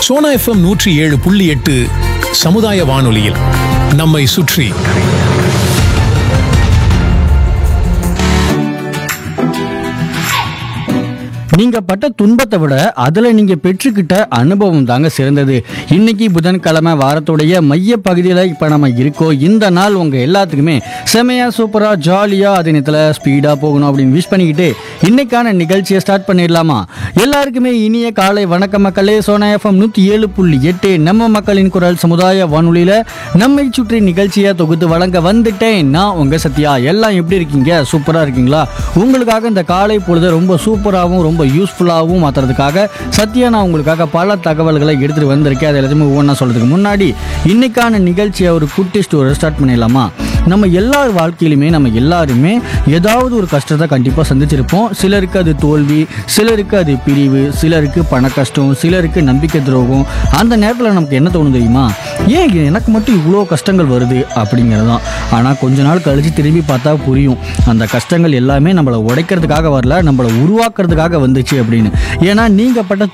Sona FM நூற்றி ஏழு புள்ளி எட்டு சமுதாய வானொலியில் நம்மை சுற்றி நீங்க பட்ட துன்பத்தை விட அதுல நீங்க பெற்றுக்கிட்ட அனுபவம் தாங்க சிறந்தது இன்னைக்கு புதன்கிழமை வாரத்துடைய மைய பகுதியில் இப்ப நம்ம இருக்கோம் இந்த நாள் உங்க எல்லாத்துக்குமே செமையா சூப்பரா ஜாலியா அதே நேரத்தில் ஸ்பீடா போகணும் அப்படின்னு விஷ் பண்ணிக்கிட்டு இன்னைக்கான நிகழ்ச்சியை ஸ்டார்ட் பண்ணிடலாமா எல்லாருக்குமே இனிய காலை வணக்க மக்களே சோனா எஃப்எம் நூத்தி ஏழு புள்ளி எட்டு நம்ம மக்களின் குரல் சமுதாய வானொலியில நம்மை சுற்றி நிகழ்ச்சியை தொகுத்து வழங்க வந்துட்டேன் நான் உங்க சத்யா எல்லாம் எப்படி இருக்கீங்க சூப்பரா இருக்கீங்களா உங்களுக்காக இந்த காலை பொழுது ரொம்ப சூப்பராகவும் ரொம்ப யூஸ்ஃபுல்லாகவும் மாற்றுறதுக்காக சத்யா நான் உங்களுக்காக பல தகவல்களை எடுத்துகிட்டு வந்திருக்கேன் அது எல்லாத்தையுமே ஒவ்வொன்றா சொல்கிறதுக்கு முன்னாடி இன்னைக்கான நிகழ்ச்சியை ஒரு குட்டி ஸ்டோரை ஸ்டார்ட் பண்ணிடலாமா நம்ம எல்லார் வாழ்க்கையிலுமே நம்ம எல்லாருமே ஏதாவது ஒரு கஷ்டத்தை கண்டிப்பாக சந்திச்சிருப்போம் சிலருக்கு அது தோல்வி சிலருக்கு அது பிரிவு சிலருக்கு பண கஷ்டம் சிலருக்கு நம்பிக்கை துரோகம் அந்த நேரத்தில் நமக்கு என்ன தோணும் தெரியுமா ஏன் எனக்கு மட்டும் இவ்வளோ கஷ்டங்கள் வருது அப்படிங்கிறது தான் ஆனால் கொஞ்ச நாள் கழித்து திரும்பி பார்த்தா புரியும் அந்த கஷ்டங்கள் எல்லாமே நம்மளை உடைக்கிறதுக்காக வரல நம்மளை உருவாக்குறதுக்காக வந்துச்சு அப்படின்னு ஏன்னா நீங்கள் பட்ட